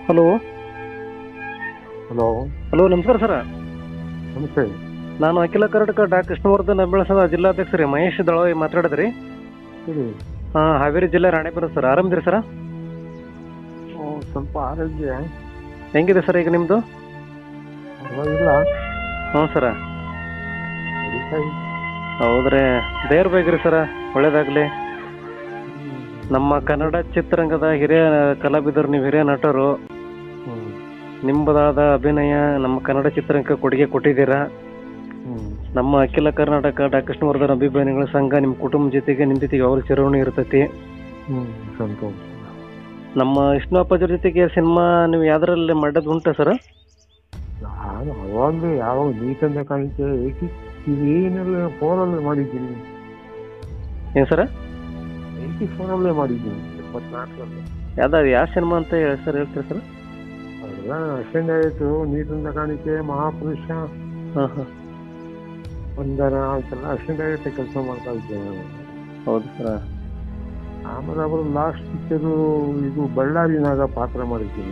Hello hello hello ನಮಸ್ಕಾರ ಸರ ನಮಸ್ತೆ ನಾನು ಅಖಿಲ ಕರ್ನಾಟಕ ಡಾ ಕೃಷ್ಣವರ್ಧನ್ ಬೆಳಸದ ಜಿಲ್ಲಾಧ್ಯಕ್ಷ ರೀ ಮಹೇಶ್ ದಳವಾಯಿ ಮಾತಾಡಿದ್ರಿ ಹೇಳಿ ಹಾಂ ಹಾವೇರಿ ಜಿಲ್ಲೆ ರಾಣೆಬೆನ್ನೂರು ಸರ್ ಆರಾಮಿದ್ರಿ ಸರ ಓ, ಸ್ವಲ್ಪ ಆರೋಗ್ಯ ಹೆಂಗಿದೆ ಸರ್ ಈಗ ನಿಮ್ಮದು ಪರವಾಗಿಲ್ಲ ಹ್ಞೂ ಸರ ನಡೀತಾ ಇದೆ. ಹೌದ್ರಿ ದೇವ್ರ ಬೇಗ್ರಿ ಸರ ಒಳ್ಳೇದಾಗಲಿ ಹ್ಮ್. ನಮ್ಮ ಕನ್ನಡ ಚಿತ್ರರಂಗದ ಹಿರಿಯ ಕಲಾವಿದರು ನೀವು ಹಿರಿಯ ನಟರು ಹ್ಮ್. ನಿಮ್ಮದಾದ ಅಭಿನಯ ನಮ್ಮ ಕನ್ನಡ ಚಿತ್ರರಂಗಕ್ಕೆ ಕೊಡುಗೆ ಕೊಟ್ಟಿದ್ದೀರಾ ಹ್ಮ್. ನಮ್ಮ ಅಖಿಲ ಕರ್ನಾಟಕ ಡಾ ಕೃಷ್ಣವರ್ಧನ್ ಅಭಿಮಾನಿಗಳ ಸಂಘ ನಿಮ್ಮ ಕುಟುಂಬ ಜೊತೆಗೆ ನಿಮ್ಮ ಜೊತೆಗೆ ಅವ್ರ ಚಿರವಣಿ ಇರ್ತೈತಿ ಹ್ಮ್. ಸಂತೋಷ ನಮ್ಮ ವಿಷ್ಣು ಅಪ್ಪಾಜಿ ಜೊತೆಗೆ ಸಿನಿಮಾ ನೀವು ಯಾವ್ದ್ರಲ್ಲಿ ಮಾಡೋದು ಉಂಟಾ ಸರ್ ನಾನು ಅವಾಗಲೂ ಯಾವಾಗ ನೀತಂದ ಕಾಣಿಕೆ ಏಟಿ ಏನೆಲ್ಲ ಫೋನಲ್ಲಿ ಮಾಡಿದ್ದೀನಿ ಏನು ಸರ್ ಏಟಿ ಫೋನಲ್ಲೇ ಮಾಡಿದ್ದೀನಿ ಎಪ್ಪತ್ನಾಲ್ಕರಲ್ಲಿ ಯಾವ್ದು ಯಾವ ಸಿನಿಮಾ ಅಂತ ಹೇಳಿ ಸರ್ ಹೇಳ್ತೀರಿ ಸರ್ ಅದೆಲ್ಲ ಅಷ್ಟೇಂದ ಆಯಿತು ನೀತಂದ ಕಾಣಿಕೆ ಮಹಾಪುರುಷ ಹಾಂ ಹಾಂ ಒಂದರ ಅಂತೆಲ್ಲ ಅಷ್ಟೇಂದ ಆಗುತ್ತೆ ಕೆಲಸ ಮಾಡ್ತಾ ಇದ್ದೆ ನಾನು. ಹೌದು ಸರ್ ಆಮೇಲೆ ಅವರು ಲಾಸ್ಟ್ ಪಿಕ್ಚರು ಇದು ಬಳ್ಳಾರಿನಾಗ ಪಾತ್ರ ಮಾಡಿದ್ದೀನಿ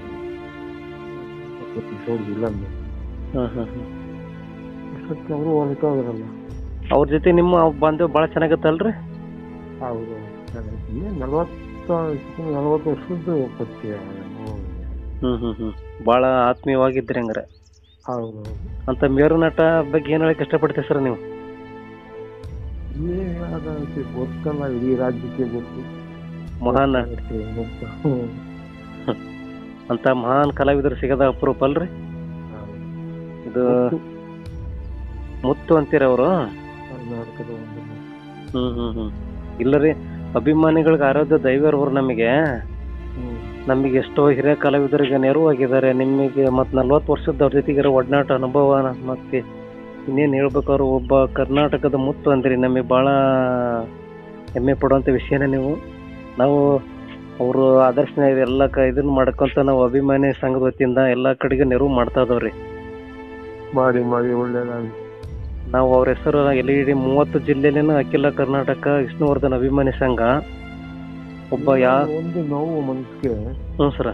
ಎಪಿಸೋಡ್ ವಿಲನ್ ಹಾಂ ಹಾಂ ಹಾಂ ಅಷ್ಟಕ್ಕೆ ಅವರು ಹೊರಟೋದ್ರಲ್ಲ ಅವ್ರ ಜೊತೆ ನಿಮ್ಮ ಬಾಂಧವ್ಯ ಭಾಳ ಚೆನ್ನಾಗತ್ತಲ್ರಿ ಹೌದು ಏನು ನಲ್ವತ್ತು ನಲ್ವತ್ತು ವರ್ಷದ್ದು ಪರಿಚಯ ಹ್ಞೂ ಹ್ಞೂ ಹ್ಞೂ ಭಾಳ ಆತ್ಮೀಯವಾಗಿದ್ರಿ ಹಂಗಾರೆ ಹೌದು ಅಂತ ಮೇರು ನಟ ಬಗ್ಗೆ ಏನು ಹೇಳಕ್ಕೆ ಇಷ್ಟಪಡ್ತೀವಿ ಸರ್ ನೀವು ಏನಾದಂತೆ ಗೊತ್ತಲ್ಲ ಇಡೀ ರಾಜ್ಯಕ್ಕೆ ಗೊತ್ತು ಮಹಾನ್ ಗೊತ್ತು. ಹ್ಮ್. ಅಂತ ಮಹಾನ್ ಕಲಾವಿದರು ಸಿಗದ ಅಪರೂಪ ಅಲ್ರಿ ಹೌದು. ಇದು ಗೊತ್ತು. ಮುತ್ತು ಅಂತೀರ ಅವರು ಕರ್ನಾಟಕದ ಒಂದು ಹ್ಮ್ ಹ್ಮ್ ಹ್ಮ್ ಇಲ್ಲ ರೀ ಅಭಿಮಾನಿಗಳಿಗೆ ಆರೋಗ್ಯ ದೈವರವರು ನಮಗೆ ಹ್ಮ್. ನಮಗೆ ಎಷ್ಟೋ ಹಿರಿಯ ಕಲಾವಿದರಿಗೆ ನೆರವಾಗಿದ್ದಾರೆ ನಿಮಗೆ ಮತ್ತು ನಲ್ವತ್ತು ವರ್ಷದ ಅವ್ರ ಜೊತೆಗೆ ಇರೋ ಒಡನಾಟ ಅನುಭವ ಮತ್ತೆ ಇನ್ನೇನು ಹೇಳ್ಬೇಕಾದ್ರು ಒಬ್ಬ ಕರ್ನಾಟಕದ ಮುತ್ತು ಅಂದ್ರಿ ನಮಗೆ ಭಾಳ ಹೆಮ್ಮೆ ಪಡುವಂಥ ವಿಷಯನೇ ನೀವು ನಾವು ಅವರು ಆದರ್ಶನ ಎಲ್ಲ ಕ ಇದನ್ನ ಮಾಡ್ಕೊಂತ ನಾವು ಅಭಿಮಾನಿ ಸಂಘದ ವತಿಯಿಂದ ಎಲ್ಲ ಕಡೆಗೆ ನೆರವು ಮಾಡ್ತಾ ಇದಾವ್ರಿ ಮಾಡಿ ಮಾಡಿ ಒಳ್ಳೇದಾಗಿ ನಾವು ಅವ್ರ ಹೆಸರು ಎಲ್ ಇ ಡಿ ಮೂವತ್ತು ಜಿಲ್ಲೆಲಿನ ಅಖಿಲ ಕರ್ನಾಟಕ ವಿಷ್ಣುವರ್ಧನ್ ಅಭಿಮಾನಿ ಸಂಘ ಒಬ್ಬ ಯಾ ಒಂದು ನೋವು ಮನಸ್ಸಿಗೆ ಹ್ಞೂ ಸರ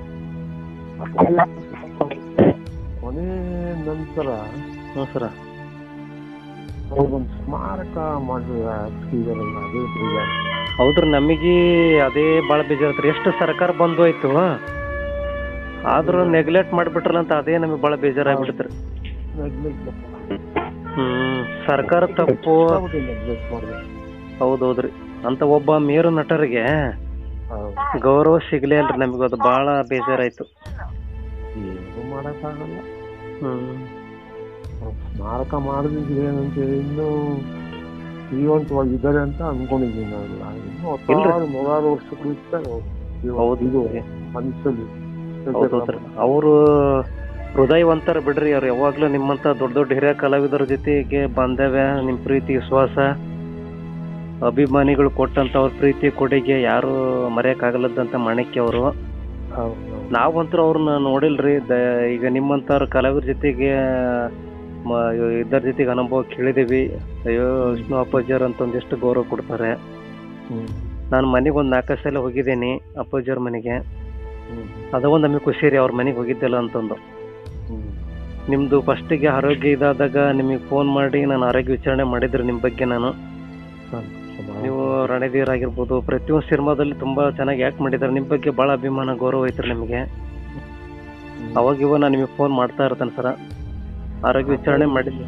ಕೊನೆ ನಂತರ ಹ್ಞೂ ಸರ ಅವ್ರಿಗೊಂದು ಸ್ಮಾರಕ ಮಾಡಿದಾರಲ್ಲ ಅದೇ ಬೇಜಾರು. ಹೌದ್ರಿ ನಮಗೆ ಅದೇ ಭಾಳ ಬೇಜಾರತ್ರಿ ಎಷ್ಟು ಸರ್ಕಾರ ಬಂದು ಆಯ್ತು ಆದ್ರೂ ನೆಗ್ಲೆಕ್ಟ್ ಮಾಡಿಬಿಟ್ರಲ್ಲ ಅಂತ ಅದೇ ನಮಗೆ ಭಾಳ ಬೇಜಾರಾಗ್ಬಿಡ್ತ್ರಿ neglect ಹ್ಮ್ ಸರ್ಕಾರ ತಪ್ಪು ಸಿಕ್ಕಾಪಟ್ಟೆ neglect ಮಾಡಿದ್ರು. ಹೌದೌದ್ರಿ ಅಂತ ಒಬ್ಬ ಮೇರು ನಟರಿಗೆ ಹೌದು. ಗೌರವ ಸಿಗ್ಲೇ ಅಲ್ರಿ ನಮಗೆ ಅದು ಭಾಳ ಬೇಜಾರಾಯ್ತು ಏನು ಮಾಡಕ್ಕಾಗಲ್ಲ ಹ್ಮ್ ಅವ್ರು ಸ್ಮಾರಕ ಮಾಡಿದ್ರೆ ಏನಂತ ಇನ್ನೂ ಜೀವಂತವಾಗಿದ್ದಾರೆ ಅಂತ ಅನ್ಕೊಂಡಿದ್ದೀನಿ ನಾನು ಇನ್ನು ಹತ್ತಾರು ನೂರಾರು ವರ್ಷಗಳು ಇರ್ತಾರೆ ಅವ್ರು. ಜೀವ- ಹೌದು ಇದು ಮನಸ್ಸಲ್ಲಿ ಹೌದೌದ್ರಿ ಅವರು ಹೃದಯವಂತರ ಬಿಡ್ರಿ ಅವ್ರು ಯಾವಾಗ್ಲೂ ನಿಮ್ಮಂತ ದೊಡ್ಡ ದೊಡ್ಡ ಹಿರಿಯ ಕಲಾವಿದರ ಜೊತೆಗೆ ಬಾಂಧವ್ಯ ನಿಮ್ ಪ್ರೀತಿ ವಿಶ್ವಾಸ ಅಭಿಮಾನಿಗಳು ಕೊಟ್ಟಂತ ಅವ್ರ ಪ್ರೀತಿ ಕೊಡುಗೆ ಯಾರು ಮರೆಯಕ್ಕಾಗಲ್ಲದಂತ ಮಾಣಿಕ್ಯ ಅವರು ಹೌದು, ಹೌದು. ನಾವಂತೂ ಅವ್ರನ್ನ ನೋಡಿಲ್ರಿ ದ ಈಗ ನಿಮ್ಮಂತವ್ರ ಕಲಾವಿದ್ರ ಜೊತೆಗೆ ಮ- ಇದ್ದರ ಜೊತೆಗೆ ಅನುಭವ ಕೇಳಿದೀವಿ ಅಯ್ಯೋ ವಿಷ್ಣು ಅಪ್ಪಾಜಿಯವ್ರು ಅಂತ ಒಂದಿಷ್ಟು ಗೌರವ ಕೊಡ್ತಾರೆ ಹ್ಮ್. ನಾನು ಮನೆಗೆ ಒಂದು ನಾಲ್ಕು ಸಲ ಹೋಗಿದ್ದೀನಿ ಅಪ್ಪಾಜಿಯವ್ರ ಮನೆಗೆ ಹ್ಮ್. ಅದ ಒಂದು ನಮಗೆ ಖುಷಿ ರೀ ಅವ್ರ ಮನೆಗೆ ಹೋಗಿದ್ದಿಲ್ಲ ಅಂತಂದು ಹ್ಮ್. ನಿಮ್ದು ಫಸ್ಟಿಗೆ ಆರೋಗ್ಯ ಇದಾದಾಗ ನಿಮಗೆ ಫೋನ್ ಮಾಡಿ ನಾನು ಆರೋಗ್ಯ ವಿಚಾರಣೆ ಮಾಡಿದ್ರಿ ನಿಮ್ಮ ಬಗ್ಗೆ ನಾನು ಸಂತೋಷ ಬಹಳ. ನೀವು ರಣಧೀರ್ ಆಗಿರ್ಬೋದು ಪ್ರತಿಯೊಂದು ಸಿನಿಮಾದಲ್ಲಿ ತುಂಬಾ ಚೆನ್ನಾಗಿ ಯಾಕೆ ಮಾಡಿದ್ದಾರೆ ನಿಮ್ಮ ಬಗ್ಗೆ ಭಾಳ ಅಭಿಮಾನ ಗೌರವ ಐತ್ರಿ ನಿಮಗೆ ಹ್ಮ್. ಅವಾಗ ಇವಾಗ ನಾನು ನಿಮಗೆ ಫೋನ್ ಮಾಡ್ತಾ ಇರ್ತೇನೆ ಸರ ಆರೋಗ್ಯ ವಿಚಾರಣೆ ಮಾಡಿದ್ದೆ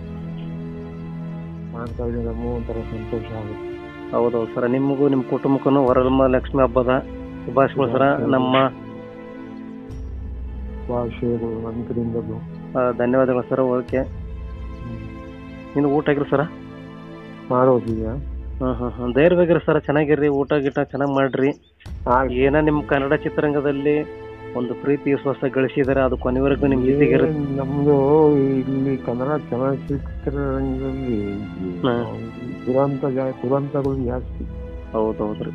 ಮಾಡ್ತಾ ಇದ್ರೆ ನಮಗೂ ಒಂಥರ ಸಂತೋಷ ಆಗುತ್ತೆ ಹೌದೌದು ಸರ ನಿಮಗೂ ನಿಮ್ಮ ಕುಟುಂಬಕ್ಕೂ ವರಲಮ್ಮ ಲಕ್ಷ್ಮಿ ಹಬ್ಬದ ಶುಭಾಶಯಗಳು ಸರ ನಮ್ಮ ಭಾಷೆಗಳು ನನ್ನ ಕಡೆಯಿಂದಲೂ ಆ, ಧನ್ಯವಾದಗಳು ಸರ್ ಓಕೆ ಇನ್ನು ಊಟ ಆಗಿರಿ ಸರ ಮಾಡೋದಿದೆಯಾ ಹ್ಮ್ ಹ್ಮ್ ಹ್ಮ್ ಧೈರ್ಯವಾಗಿರಿ ಸರ್ ಚೆನ್ನಾಗಿರ್ರಿ ಊಟ ಗೀಟ ಚೆನ್ನಾಗಿ ಮಾಡ್ರಿ ಏನ ನಿಮ್ಮ ಕನ್ನಡ ಚಿತ್ರರಂಗದಲ್ಲಿ ಒಂದು ಪ್ರೀತಿ ವಿಶ್ವಾಸ ಗಳಿಸಿದಾರೆ ಅದು ಕೊನೆವರೆಗೂ ನಿಮ್ ಜೊತೆಗೆ ಇರುತ್ತೆ ಏನ್ ನಮ್ದು ಇಲ್ಲಿ ಕನ್ನಡ ಚಲನಚಿತ್ರರಂಗದಲ್ಲಿ ಹಾ. ದುರಂತ ಜಾ- ದುರಂತಗಳು ಜಾಸ್ತಿ ಹೌದೌದ್ರಿ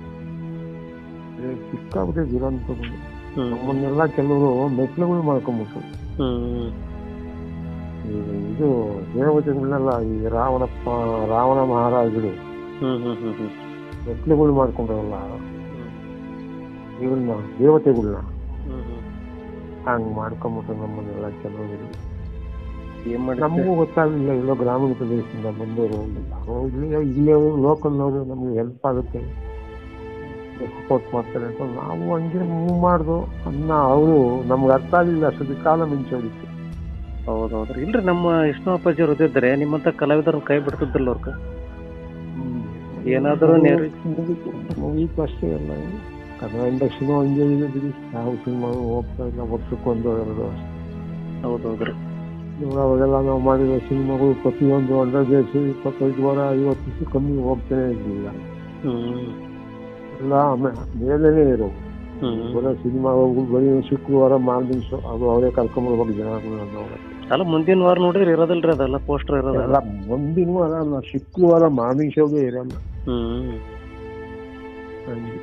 ಏ, ಸಿಕ್ಕಾಪಟ್ಟೆ ದುರಂತಗಳು ಹ್ಮ್ ನಮ್ಮನ್ನೆಲ್ಲ ಕೆಲವರು ಮೆಟ್ಲುಗಳು ಮಾಡ್ಕೊಂಬಿಟ್ರು ಹ್ಮ್ ಈ ಇದು ದೇವತೆಗಳನ್ನೆಲ್ಲ ಈ ರಾವಣಪ್ಪ ರಾವಣ ಮಹಾರಾಜರು ಹ್ಮ್ ಹ್ಮ್ ಹ್ಮ್ ಹ್ಮ್ ಮೆಟ್ಲುಗಳು ಮಾಡ್ಕೊಂಡ್ರಲ್ಲ ಇವ್ರನ್ನ ದೇವತೆಗಳನ್ನ ಹ್ಮ್ ಹ್ಮ್ ಹಂಗೆ ಮಾಡ್ಕೊಂಬಿಟ್ಟು ನಮ್ಮನ್ನೆಲ್ಲ ಕೆಲವರು ಏನ್ ಮಾಡಿ ನಮಗೂ ಗೊತ್ತಾಗಲಿಲ್ಲ ಎಲ್ಲೋ ಗ್ರಾಮೀಣ ಪ್ರದೇಶದಿಂದ ಬಂದವರು ನಾವು ಇಲ್ಲೇ ಇಲ್ಲೇ ಲೋಕಲ್ನವರು ನಮಗೆ ಹೆಲ್ಪ್ ಆಗುತ್ತೆ ಸಪೋರ್ಟ್ ಮಾಡ್ತಾರೆ ಅಂತ ನಾವು ಹಂಗೆ ಮೂವ್ ಮಾಡ್ದು ಅನ್ನ ಅವರು ನಮ್ಗೆ ಅರ್ಥ ಆಗಲಿಲ್ಲ ಅಷ್ಟೊತ್ತಿಗೆ ಕಾಲ ಮಿಂಚೆ ಹೊಡಿತು ಹೌದು ಹೌದ್ರಿ ಇಲ್ರಿ ನಮ್ಮ ವಿಷ್ಣು ಅಪ್ಪಾಜಿ ಅವ್ರು ಇದ್ದಿದ್ರೆ ನಿಮ್ಮಂತ ಕಲಾವಿದರು ಕೈ ಬಿಡ್ತಿದ್ದಿಲ್ಲ ಅವ್ರಿಗೆ ಏನಾದರೂ ನೇರ ಮುಗೀತು ಅಷ್ಟೇ ಎಲ್ಲ ಕನ್ನಡ ಇಂಡಸ್ಟ್ರಿನೂ ಹಂಗೆ ಇದೆ ಬಿಡಿ ಯಾವ ಸಿನಿಮಾ ಹೋಗ್ತಾ ಇಲ್ಲ ವರ್ಷಕ್ಕೊಂದು ಎರಡು ಹೌದು ಹೌದ್ರಿ ಇವಾಗ ಅವಾಗೆಲ್ಲ ನಾವು ಮಾಡಿರೋ ಸಿನಿಮಾಗಳು ಪ್ರತಿಯೊಂದು ಹಂಡ್ರೆಡ್ ಡೇಸ್ ಇಪ್ಪತ್ತೈದು ವಾರ ಐವತ್ತು ದಿವಸ ಕಮ್ಮಿ ಹೋಗ್ತಾನೆ ಇರಲಿಲ್ಲ ಹ್ಮ್ ಎಲ್ಲ ಆಮೇ- ಮೇಲೇನೆ ಇರೋವು ಹ್ಮ್ ಬರೋ ಸಿನಿಮಾ ಹೋಗಿ ಬರೀ ಶುಕ್ರವಾರ ಮಾರ್ನಿಂಗ್ ಶೋ ಅದು ಅವರೇ ಕರ್ಕೊಂಬರ್ಬೇಕು ಜನಗಳನ್ನ ಅವ್ರೆ. ಅಲ್ಲ ಮುಂದಿನ ವಾರ ನೋಡಿರಿ ಇರೋದಿಲ್ರಿ ಅದೆಲ್ಲ ಪೋಸ್ಟರ್ ಇರೋದಲ್ಲ ಎಲ್ಲ ಮುಂದಿನ ವಾರ ಅಲ್ಲ ಶುಕ್ರವಾರ ಮಾರ್ನಿಂಗ್ ಶೋಗೆ ಇರಲ್ಲ ಹ್ಮ್ ಹಂಗೆ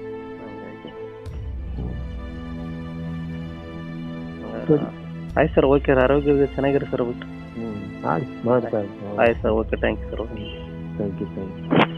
ಸರಿ. ಆಯ್ತು ಸರ್ ಓಕೆ ಆರೋಗ್ಯ ಚೆನ್ನಾಗಿರಿ ಸರ್ ಬಿಟ್ಟು ಹ್ಞೂ ಆಯ್ತು ಮಾಡ್ತಾ ಇದ್ದೀನಿ ಆಯ್ತು sir okay thank you sir thank you thank you